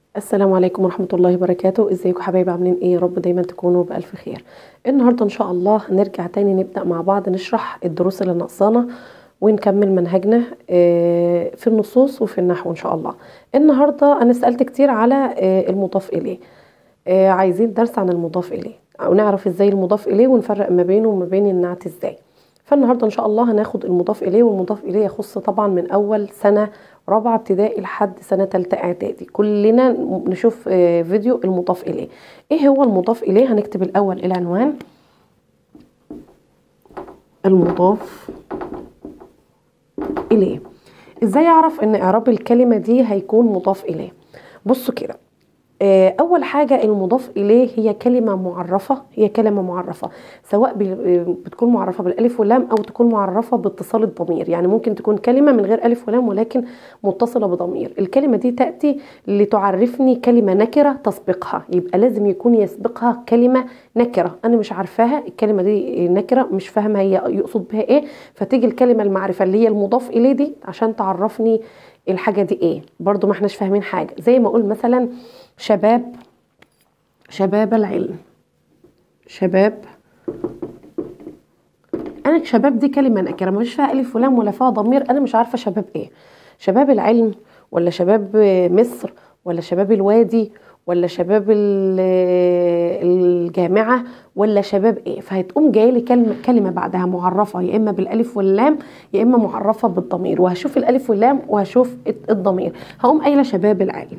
السلام عليكم ورحمة الله وبركاته ازيكم حبايبي عاملين ايه يا رب دايما تكونوا بألف خير النهاردة ان شاء الله هنرجع تاني نبدأ مع بعض نشرح الدروس اللي ناقصانا ونكمل منهجنا آه، في النصوص وفي النحو ان شاء الله النهاردة انا سألت كتير على آه، المضاف اليه آه، عايزين درس عن المضاف اليه ونعرف ازاي المضاف اليه ونفرق ما بينه وما بين النعت ازاي فالنهارده ان شاء الله هناخد المضاف اليه والمضاف اليه يخص طبعا من اول سنه رابعه ابتدائي لحد سنه ثالثه اعدادي كلنا نشوف آه، فيديو المضاف اليه ايه هو المضاف اليه هنكتب الاول العنوان المضاف اليه ازاي اعرف ان اعراب الكلمه دي هيكون مضاف اليه بصوا كده آه، اول حاجه المضاف اليه هي كلمه معرفه هي كلمه معرفه سواء بال- بتكون معرفه بالالف واللام او تكون معرفه باتصال الضمير يعني ممكن تكون كلمه من غير الف ولام ولكن متصله بضمير الكلمه دي تاتي لتعرفني كلمه نكره تسبقها يبقى لازم يكون يسبقها كلمه نكره انا مش عارفاها الكلمه دي نكره مش فاهمه هي يقصد بها ايه فتيجي الكلمه المعرفه اللي هي المضاف اليه دي عشان تعرفني الحاجه دي ايه برضو ما احناش فاهمين حاجه زي ما اقول مثلا شباب شباب العلم شباب انا شباب دي كلمه نكره مش فيها الف ولام ولا فيها ضمير انا مش عارفه شباب ايه شباب العلم ولا شباب مصر ولا شباب الوادي ولا شباب ال- الجامعه ولا شباب ايه فهتقوم جايه لي كلمه كلمه بعدها معرفه يا اما بالالف واللام يا اما معرفه بالضمير وهشوف الالف واللام وهشوف الضمير هقوم قايله شباب العلم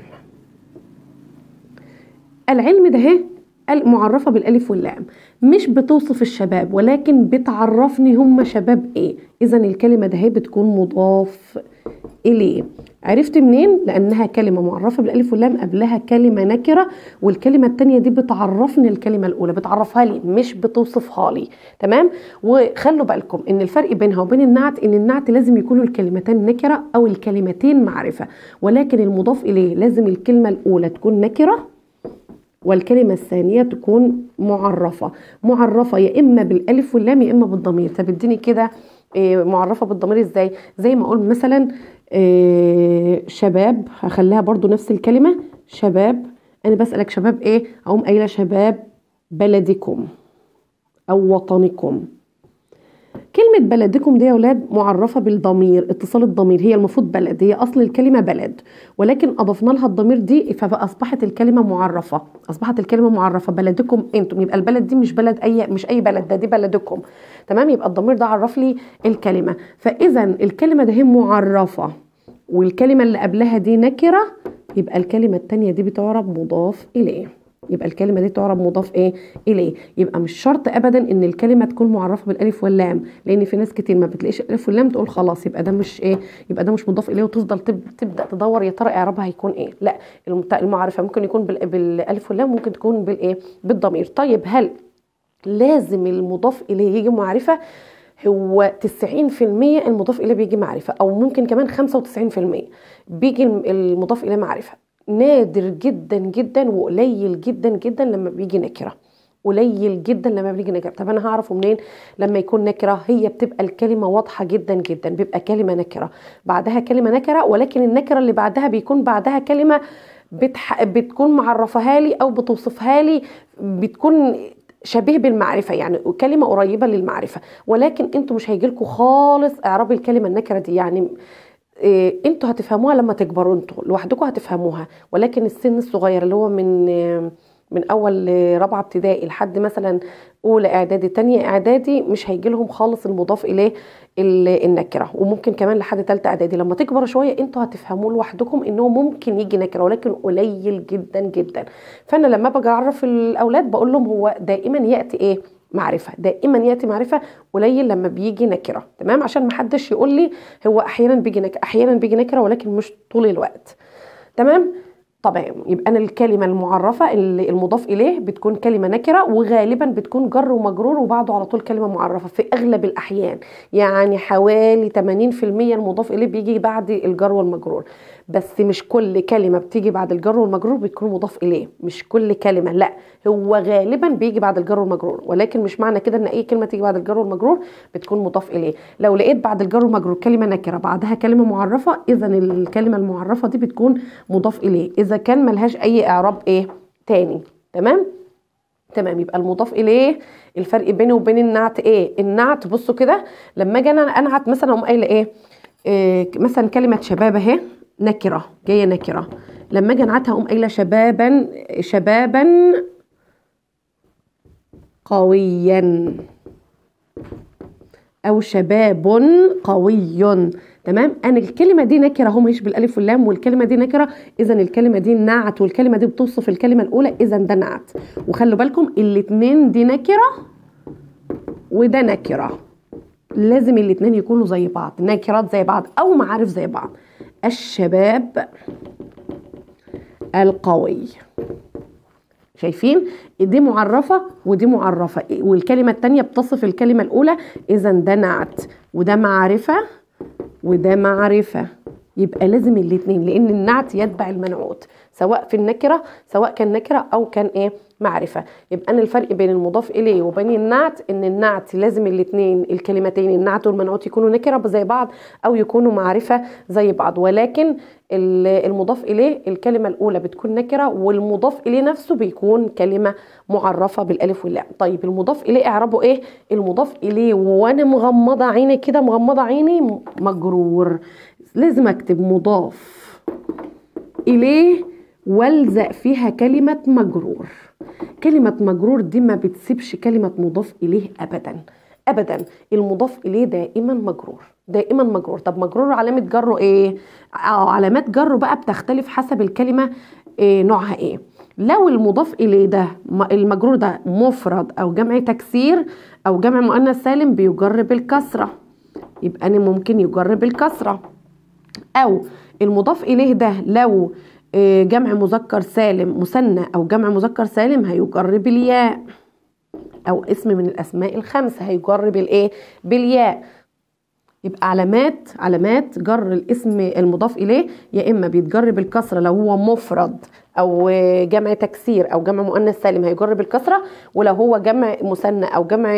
العلم ده اهي معرفة بالألف واللام مش بتوصف الشباب ولكن بتعرفني هم شباب ايه إذا الكلمة ده اهي بتكون مضاف إليه عرفت منين؟ لأنها كلمة معرفة بالألف واللام قبلها كلمة نكرة والكلمة التانية دي بتعرفني الكلمة الأولى بتعرفها لي مش بتوصفها لي تمام؟ وخلوا بالكم إن الفرق بينها وبين النعت إن النعت لازم يكونوا الكلمتين نكرة أو الكلمتين معرفة ولكن المضاف إليه لازم الكلمة الأولى تكون نكرة والكلمة الثانية تكون معرفة معرفة يا إما بالألف واللام يا إما بالضمير طب اديني كده إيه، معرفة بالضمير ازاي زي ما اقول مثلا إيه، شباب هخليها برضو نفس الكلمة شباب انا بسألك شباب ايه اقوم قايلة شباب بلدكم او وطنكم كلمة بلدكم دي يا ولاد معرفة بالضمير اتصال الضمير هي المفروض بلد هي أصل الكلمة بلد ولكن أضفنا لها الضمير دي فأصبحت الكلمة معرفة أصبحت الكلمة معرفة بلدكم أنتم يبقى البلد دي مش بلد أي مش أي بلد ده دي بلدكم تمام يبقى الضمير ده عرف لي الكلمة فإذا الكلمة ده هي معرفة والكلمة اللي قبلها دي نكرة يبقى الكلمة التانية دي بتعرب مضاف إليه يبقى الكلمة دي تعرب مضاف ايه اليه يبقى مش شرط ابدا ان الكلمة تكون معرفة بالالف واللام لان في ناس كتير ما بتلاقيش الالف واللام تقول خلاص يبقى ده مش ايه يبقى ده مش مضاف اليه وتفضل تب... تبدا تدور يا ترى اعرابها هيكون ايه لا المت- المعرفة ممكن يكون بال... بالالف واللام ممكن تكون بالايه بالضمير طيب هل لازم المضاف اليه يجي معرفة هو 90% المضاف اليه بيجي معرفة او ممكن كمان 95% بيجي الم- المضاف اليه معرفة نادر جدا جدا وقليل جدا جدا لما بيجي نكره قليل جدا لما بيجي نكره طب انا هعرفه منين لما يكون نكره هي بتبقى الكلمه واضحه جدا جدا بيبقى كلمه نكره بعدها كلمه نكره ولكن النكره اللي بعدها بيكون بعدها كلمه بتح... بتكون معرفها لي او بتوصفها لي بتكون شبيه بالمعرفه يعني كلمه قريبه للمعرفه ولكن انتوا مش هيجيلكوا خالص اعراب الكلمه النكره دي يعني إيه انتوا هتفهموها لما تكبروا انتوا لوحدكم هتفهموها ولكن السن الصغير اللي هو من إيه من اول رابعه ابتدائي لحد مثلا اولى اعدادي تانية اعدادي مش هيجي لهم خالص المضاف اليه ال- النكره وممكن كمان لحد تالتة اعدادي لما تكبروا شويه انتوا هتفهموه لوحدكم انه ممكن يجي نكره ولكن قليل جدا جدا فانا لما باجي اعرف الاولاد بقول لهم هو دائما ياتي ايه معرفة دائما يأتي معرفة قليل لما بيجي نكرة تمام عشان محدش يقول لي هو أحيانا بيجي نكرة أحيانا بيجي نكرة ولكن مش طول الوقت تمام تمام يبقى انا الكلمه المعرفه اللي المضاف اليه بتكون كلمه نكره وغالبا بتكون جر ومجرور وبعده على طول كلمه معرفه في اغلب الاحيان يعني حوالي 80% المضاف اليه بيجي بعد الجر والمجرور بس مش كل كلمه بتيجي بعد الجر والمجرور بتكون مضاف اليه مش كل كلمه لا هو غالبا بيجي بعد الجر والمجرور ولكن مش معنى كده ان اي كلمه تيجي بعد الجر والمجرور بتكون مضاف اليه لو لقيت بعد الجر والمجرور كلمه نكره بعدها كلمه معرفه اذا الكلمه المعرفه دي بتكون مضاف اليه اذا كان ملهاش اي اعراب ايه تاني تمام تمام يبقى المضاف اليه الفرق بينه وبين النعت ايه النعت بصوا كده لما اجي انا انعت مثلا اقوم قايله ايه, إيه مثلا كلمه شباب اهي نكره جايه نكره لما اجي انعتها اقوم قايله شبابا شبابا قويا او شباب قوي تمام انا الكلمه دي نكره اهو مش بالالف واللام والكلمه دي نكره اذا الكلمه دي نعت والكلمه دي بتوصف الكلمه الاولى اذا ده نعت وخلوا بالكم الاتنين دي نكره وده نكره لازم الاتنين يكونوا زي بعض نكرات زي بعض او معارف زي بعض الشباب القوي شايفين دي معرفة ودي معرفة والكلمة التانية بتصف الكلمة الأولى إذا ده نعت وده معرفة وده معرفة يبقى لازم الاتنين لأن النعت يتبع المنعوت سواء في النكرة سواء كان نكرة أو كان إيه معرفة يبقى أنا الفرق بين المضاف إليه وبين النعت إن النعت لازم الاتنين الكلمتين النعت والمنعوت يكونوا نكرة زي بعض أو يكونوا معرفة زي بعض ولكن المضاف إليه الكلمة الأولى بتكون نكرة والمضاف إليه نفسه بيكون كلمة معرفة بالألف واللام طيب المضاف إليه إعرابه إيه المضاف إليه وأنا مغمضة عيني كده مغمضة عيني مجرور لازم أكتب مضاف إليه والزق فيها كلمة مجرور كلمة مجرور دي ما بتسيبش كلمة مضاف إليه أبدا أبدا المضاف إليه دائما مجرور دائما مجرور طب مجرور علامة جره إيه؟ اه علامات جره بقى بتختلف حسب الكلمة إيه نوعها إيه لو المضاف إليه ده المجرور ده مفرد أو جمع تكسير أو جمع مؤنث سالم بيجر بالكسرة يبقى أنا ممكن يجر بالكسرة أو المضاف إليه ده لو جمع مذكر سالم مثنى او جمع مذكر سالم هيجر بالياء او اسم من الاسماء الخمسه هيجر بالايه بالياء يبقى علامات علامات جر الاسم المضاف اليه يا اما بيتجر بالكسره لو هو مفرد او جمع تكسير او جمع مؤنث سالم هيجر بالكسره ولو هو جمع مثنى او جمع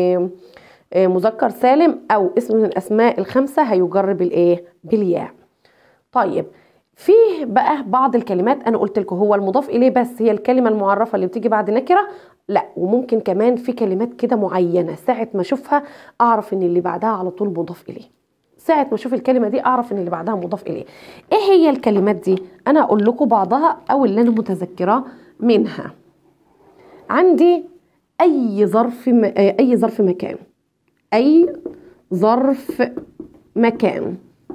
مذكر سالم او اسم من الاسماء الخمسه هيجر بالايه بالياء طيب فيه بقى بعض الكلمات انا قلت لكم هو المضاف اليه بس هي الكلمه المعرفه اللي بتيجي بعد نكره لا وممكن كمان في كلمات كده معينه ساعه ما اشوفها اعرف ان اللي بعدها على طول مضاف اليه ساعه ما اشوف الكلمه دي اعرف ان اللي بعدها مضاف اليه ايه هي الكلمات دي انا اقول لكم بعضها او اللي انا متذكراه منها عندي اي ظرف م... اي ظرف مكان اي ظرف مكان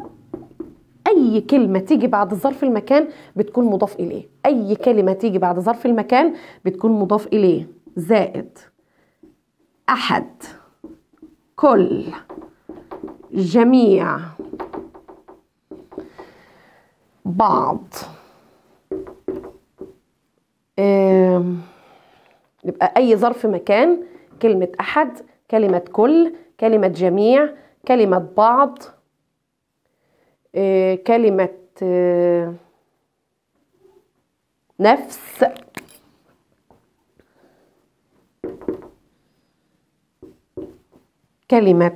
اي كلمه تيجي بعد ظرف المكان بتكون مضاف اليه اي كلمه تيجي بعد ظرف المكان بتكون مضاف اليه زائد احد كل جميع بعض يبقى اي ظرف مكان كلمه احد كلمه كل كلمه جميع كلمه بعض كلمة نفس كلمة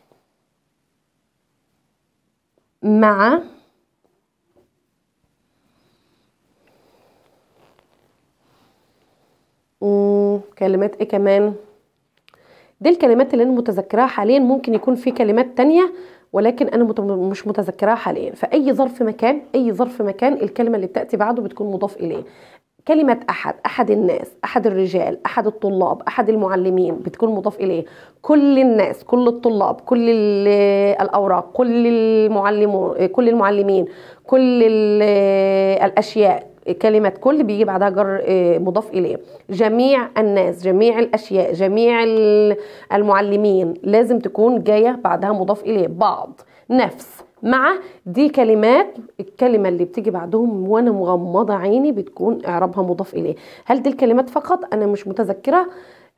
مع كلمات ايه كمان دي الكلمات اللي انا متذكراها حاليا ممكن يكون في كلمات تانية ولكن انا مش متذكراها حاليا فاي ظرف مكان اي ظرف مكان الكلمه اللي بتاتي بعده بتكون مضاف اليه كلمة أحد أحد الناس أحد الرجال أحد الطلاب أحد المعلمين بتكون مضاف إليه كل الناس كل الطلاب كل الأوراق كل المعلمون كل المعلمين كل الأشياء كلمة كل بيجي بعدها جر مضاف إليه جميع الناس جميع الأشياء جميع المعلمين لازم تكون جاية بعدها مضاف إليه بعض نفس مع دي كلمات الكلمة اللي بتيجي بعدهم وانا مغمضة عيني بتكون اعرابها مضاف اليه هل دي الكلمات فقط انا مش متذكرة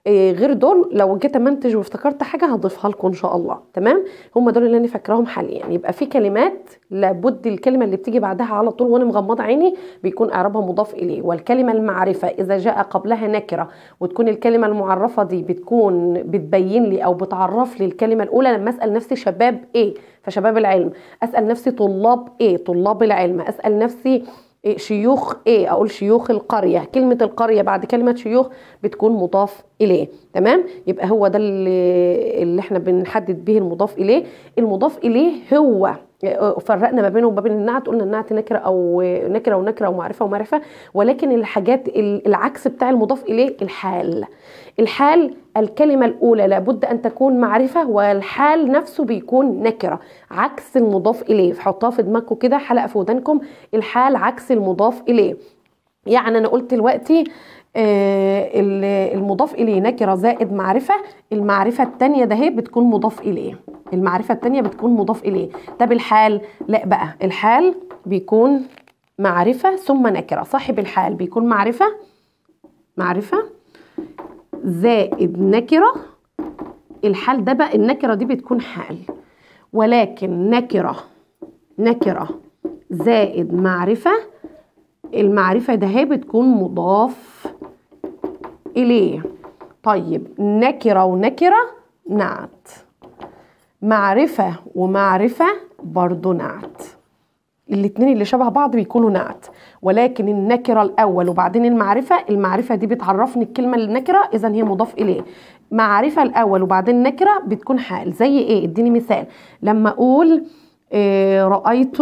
إيه غير دول لو جيت امنتج وافتكرت حاجه هضيفها لكم ان شاء الله تمام هم دول اللي انا فاكراهم حاليا يبقى في كلمات لابد الكلمه اللي بتيجي بعدها على طول وانا مغمضه عيني بيكون اعرابها مضاف اليه والكلمه المعرفه اذا جاء قبلها نكره وتكون الكلمه المعرفه دي بتكون بتبين لي او بتعرف لي الكلمه الاولى لما اسال نفسي شباب ايه فشباب العلم اسال نفسي طلاب ايه طلاب العلم اسال نفسي إيه شيوخ ايه اقول شيوخ القريه كلمه القريه بعد كلمه شيوخ بتكون مضاف اليه تمام يبقى هو ده اللي, اللي احنا بنحدد به المضاف اليه المضاف اليه هو فرقنا ما بينه وما بين النعت قلنا النعت نكره او نكره ونكره ومعرفه ومعرفه ولكن الحاجات العكس بتاع المضاف اليه الحال الحال الكلمه الاولى لابد ان تكون معرفه والحال نفسه بيكون نكره عكس المضاف اليه حطها في دماغكم كده حلقه في ودانكم الحال عكس المضاف اليه يعني انا قلت دلوقتي آه المضاف اليه نكره زائد معرفه المعرفه الثانيه ده هي بتكون مضاف اليه المعرفه الثانيه بتكون مضاف اليه طب الحال لا بقى الحال بيكون معرفه ثم نكره صاحب الحال بيكون معرفه معرفه زائد نكره الحال ده بقى النكره دي بتكون حال ولكن نكره نكره زائد معرفه المعرفة ده هي بتكون مضاف إليه طيب نكرة ونكرة نعت معرفة ومعرفة برضو نعت الاتنين اللي شبه بعض بيكونوا نعت ولكن النكرة الأول وبعدين المعرفة المعرفة دي بتعرفني الكلمة النكرة إذا هي مضاف إليه معرفة الأول وبعدين نكرة بتكون حال زي إيه اديني مثال لما أقول إيه رأيت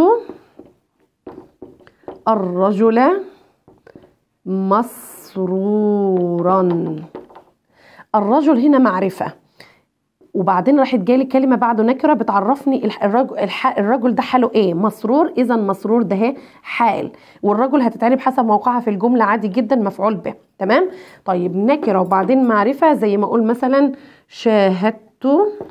الرجل مسرورا الرجل هنا معرفة وبعدين راحت جالي كلمة بعده نكرة بتعرفني الرجل, الرجل ده حاله ايه مسرور اذا مسرور ده حال والرجل هتتعرب حسب موقعها في الجملة عادي جدا مفعول به تمام طيب نكرة وبعدين معرفة زي ما اقول مثلا شاهدت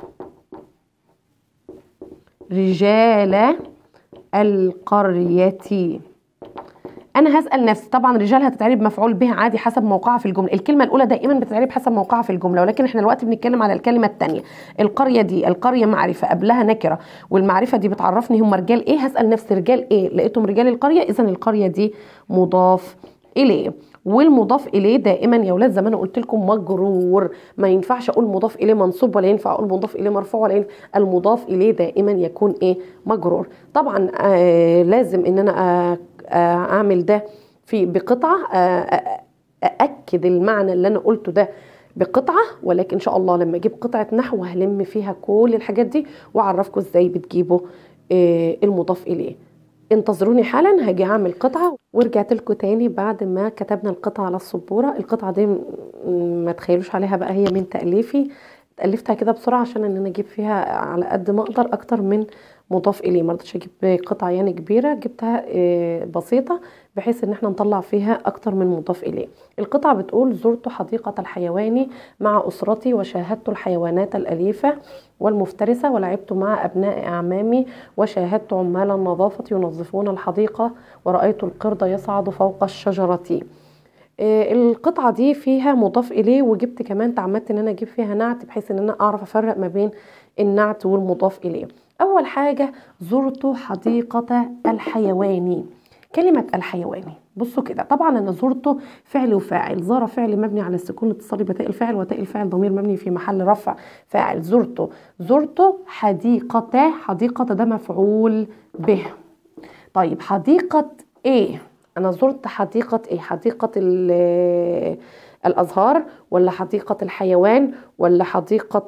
رجال القرية انا هسال نفسي طبعا رجال هتتعرب مفعول به عادي حسب موقعها في الجمله الكلمه الاولى دائما بتتعرب حسب موقعها في الجمله ولكن احنا دلوقتي بنتكلم على الكلمه الثانيه القريه دي القريه معرفه قبلها نكره والمعرفه دي بتعرفني هم رجال ايه هسال نفسي رجال ايه لقيتهم رجال القريه اذا القريه دي مضاف اليه والمضاف اليه دائما يا ولاد زي ما انا قلت لكم مجرور ما ينفعش اقول مضاف اليه منصوب ولا ينفع اقول مضاف اليه مرفوع ولا ينفع المضاف اليه دائما يكون ايه مجرور طبعا آه لازم ان انا آه اعمل ده في بقطعه ااكد المعنى اللي انا قلته ده بقطعه ولكن ان شاء الله لما اجيب قطعه نحو هلم فيها كل الحاجات دي واعرفكم ازاي بتجيبوا المضاف اليه انتظروني حالا هاجي اعمل قطعه ورجعت لكم تاني بعد ما كتبنا القطعه على السبوره القطعه دي ما تخيلوش عليها بقى هي من تاليفي الفتها كده بسرعه عشان ان انا اجيب فيها على قد ما اقدر اكتر من مضاف اليه ما رضيتش اجيب قطعه يعني كبيره جبتها بسيطه بحيث ان احنا نطلع فيها اكتر من مضاف اليه القطعه بتقول زرت حديقه الحيوان مع اسرتي وشاهدت الحيوانات الاليفه والمفترسه ولعبت مع ابناء اعمامي وشاهدت عمال النظافه ينظفون الحديقه ورايت القرد يصعد فوق الشجره القطعة دي فيها مضاف إليه وجبت كمان تعمدت إن أنا أجيب فيها نعت بحيث إن أنا أعرف أفرق ما بين النعت والمضاف إليه أول حاجة زرت حديقة الحيوان كلمة الحيواني بصوا كده طبعا انا زرته فعل وفاعل زار فعل مبني على السكون الاتصالي بتاء الفاعل وتاء الفاعل ضمير مبني في محل رفع فاعل زرته زرته حديقة حديقة ده مفعول به طيب حديقة ايه انا زرت حديقة ايه حديقة الازهار ولا حديقة الحيوان ولا حديقة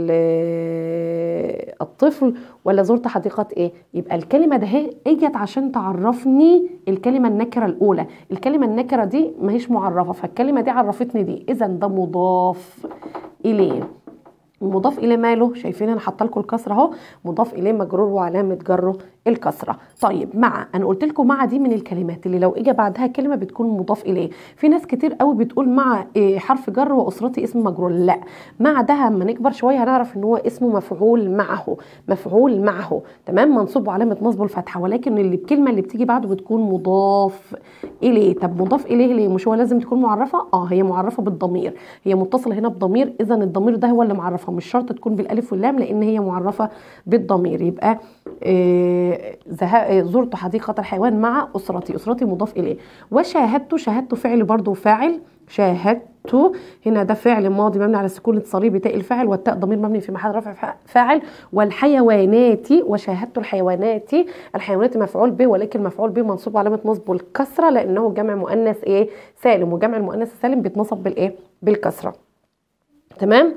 الطفل ولا زرت حديقة ايه يبقى الكلمة ده هي اجت عشان تعرفني الكلمة النكرة الاولى الكلمة النكرة دي ما هيش معرفة فالكلمة دي عرفتني دي اذا ده مضاف اليه المضاف اليه ماله شايفين انا حاطه لكم الكسر اهو مضاف اليه مجرور وعلامه جره الكسره طيب مع انا قلت لكم مع دي من الكلمات اللي لو اجى بعدها كلمه بتكون مضاف اليه في ناس كتير قوي بتقول مع إيه حرف جر واسرتي اسم مجرور لا مع ده اما نكبر شويه هنعرف ان هو اسمه مفعول معه مفعول معه تمام منصوب وعلامه نصبه الفتحه ولكن اللي الكلمه اللي بتيجي بعده بتكون مضاف اليه طب مضاف اليه ليه مش هو لازم تكون معرفه اه هي معرفه بالضمير هي متصله هنا بضمير اذا الضمير ده هو اللي معرفها مش شرط تكون بالالف واللام لان هي معرفه بالضمير يبقى إيه زرت حديقه الحيوان مع اسرتي اسرتي مضاف اليه وشاهدت شاهدت فعل برضو فاعل شاهدت هنا ده فعل ماضي مبني على السكون الصليب تاء الفاعل والتاء ضمير مبني في محل رفع فاعل والحيوانات وشاهدت الحيوانات الحيوانات مفعول به ولكن مفعول به منصوب علامه نصبه الكسره لانه جمع مؤنث ايه سالم وجمع المؤنث السالم بيتنصب بالايه بالكسره تمام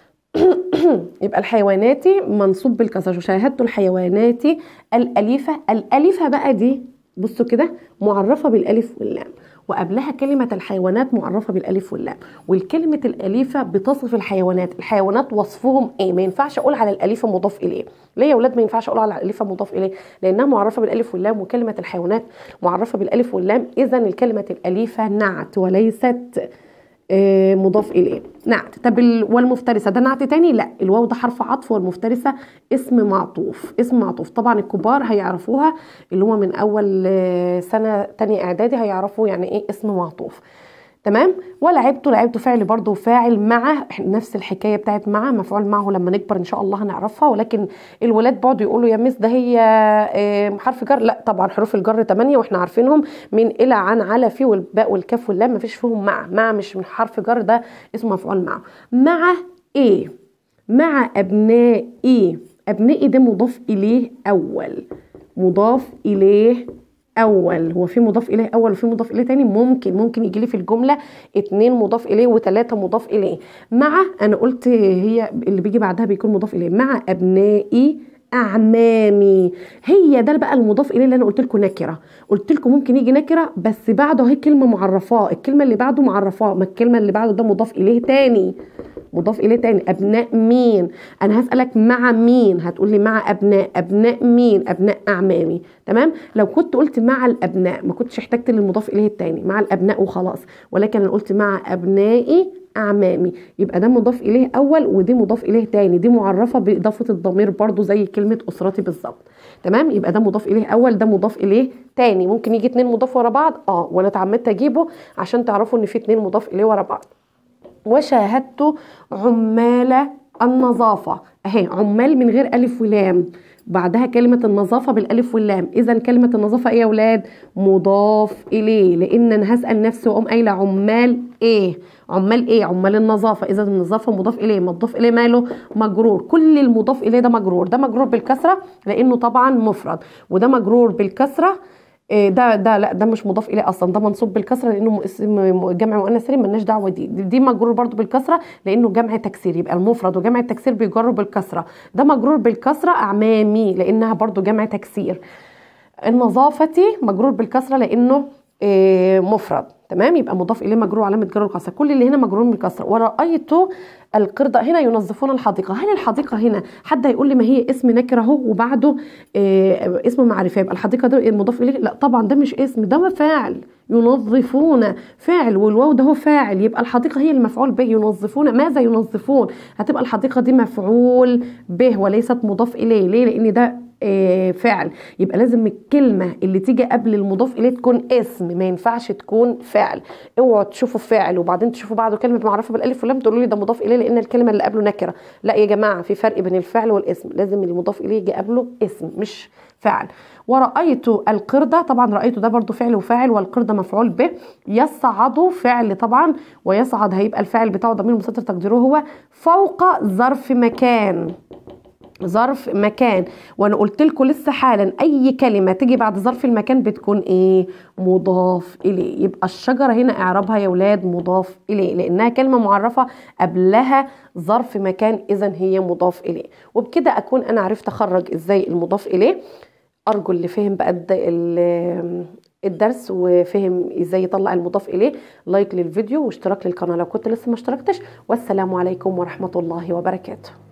يبقى الحيوانات منصوب بالكسر وشاهدت الحيوانات الأليفة الأليفة بقى دي بصوا كده معرفة بالألف واللام وقبلها كلمة الحيوانات معرفة بالألف واللام والكلمة الأليفة بتصف الحيوانات الحيوانات وصفهم إيه ما ينفعش أقول على الأليفة مضاف إليه ليه يا ولاد ما ينفعش أقول على الأليفة مضاف إليه لأنها معرفة بالألف واللام وكلمة الحيوانات معرفة بالألف واللام إذا الكلمة الأليفة نعت وليست مضاف اليه نعت طب والمفترسه ده نعت تاني لا الواو ده حرف عطف والمفترسه اسم معطوف اسم معطوف طبعا الكبار هيعرفوها اللي هو من اول سنه تانية اعدادي هيعرفوا يعني ايه اسم معطوف تمام ولعبته لعبته فعل برضه فاعل مع نفس الحكايه بتاعت مع مفعول معه لما نكبر ان شاء الله هنعرفها ولكن الولاد بعضوا يقولوا يا مس ده هي حرف جر لا طبعا حروف الجر 8 واحنا عارفينهم من الى عن على في والباء والكاف واللام مفيش فيهم مع مع مش من حرف جر ده اسمه مفعول معه مع ايه مع ابنائي ابنائي ده مضاف اليه اول مضاف اليه اول هو في مضاف اليه اول وفي مضاف اليه تاني ممكن ممكن يجي لي في الجمله اتنين مضاف اليه وتلاته مضاف اليه مع انا قلت هي اللي بيجي بعدها بيكون مضاف اليه مع ابنائي اعمامي هي ده بقى المضاف اليه اللي انا قلت لكم نكره قلت لكم ممكن يجي نكره بس بعده هي كلمه معرفاه الكلمه اللي بعده معرفاه ما الكلمه اللي بعده ده مضاف اليه تاني مضاف اليه تاني ابناء مين انا هسالك مع مين هتقول لي مع ابناء ابناء مين ابناء اعمامي تمام لو كنت قلت مع الابناء ما كنتش احتجت للمضاف اليه التاني مع الابناء وخلاص ولكن انا قلت مع ابنائي اعمامي يبقى ده مضاف اليه اول ودي مضاف اليه تاني دي معرفه باضافه الضمير برضو زي كلمه اسرتي بالظبط تمام يبقى ده مضاف اليه اول ده مضاف اليه تاني ممكن يجي اتنين مضاف ورا بعض اه وانا اتعمدت اجيبه عشان تعرفوا ان في اتنين مضاف اليه ورا بعض وشاهدت عمال النظافه اهي عمال من غير الف ولام بعدها كلمة النظافة بالألف واللام إذا كلمة النظافة إيه يا ولاد مضاف إليه لأن أنا هسأل نفسي وأقوم قايلة عمال إيه عمال إيه عمال النظافة إذا النظافة مضاف إليه مضاف إليه ماله مجرور كل المضاف إليه ده مجرور ده مجرور بالكسرة لأنه طبعا مفرد وده مجرور بالكسرة ده ده لا ده مش مضاف اليه اصلا ده منصوب بالكسره لانه اسم جمع مؤنث سالم مالناش دعوه دي دي مجرور برضو بالكسره لانه جمع تكسير يبقى المفرد وجمع التكسير بيجروا بالكسره ده مجرور بالكسره اعمامي لانها برضو جمع تكسير النظافه مجرور بالكسره لانه مفرد تمام يبقى مضاف اليه مجرور علامه جر الكسره كل اللي هنا مجرور بالكسره ورايت القرده هنا ينظفون الحديقه هل الحديقه هنا حد هيقول لي ما هي اسم نكره اهو وبعده آه اسم معرفه يبقى الحديقه ده مضاف اليه لا طبعا ده مش اسم ده فاعل ينظفون فاعل والواو ده هو فاعل يبقى الحديقه هي المفعول به ينظفون ماذا ينظفون هتبقى الحديقه دي مفعول به وليست مضاف اليه ليه لان ده آه فعل يبقى لازم الكلمة اللي تيجي قبل المضاف إليه تكون اسم ما ينفعش تكون فعل اوعوا تشوفوا فعل وبعدين تشوفوا بعده كلمة معرفة بالألف واللام تقولوا لي ده مضاف إليه لأن الكلمة اللي قبله نكرة لا يا جماعة في فرق بين الفعل والاسم لازم المضاف إليه يجي قبله اسم مش فعل ورأيت القردة طبعا رأيت ده برضو فعل وفاعل والقردة مفعول به يصعد فعل طبعا ويصعد هيبقى الفاعل بتاعه ضمير مستتر تقديره هو فوق ظرف مكان ظرف مكان وانا قلت لكم لسه حالا اي كلمه تيجي بعد ظرف المكان بتكون ايه مضاف اليه يبقى الشجره هنا اعرابها يا ولاد مضاف اليه لانها كلمه معرفه قبلها ظرف مكان اذا هي مضاف اليه وبكده اكون انا عرفت اخرج ازاي المضاف اليه ارجو اللي فهم بقى الدرس وفهم ازاي يطلع المضاف اليه لايك للفيديو واشتراك للقناه لو كنت لسه ما اشتركتش والسلام عليكم ورحمه الله وبركاته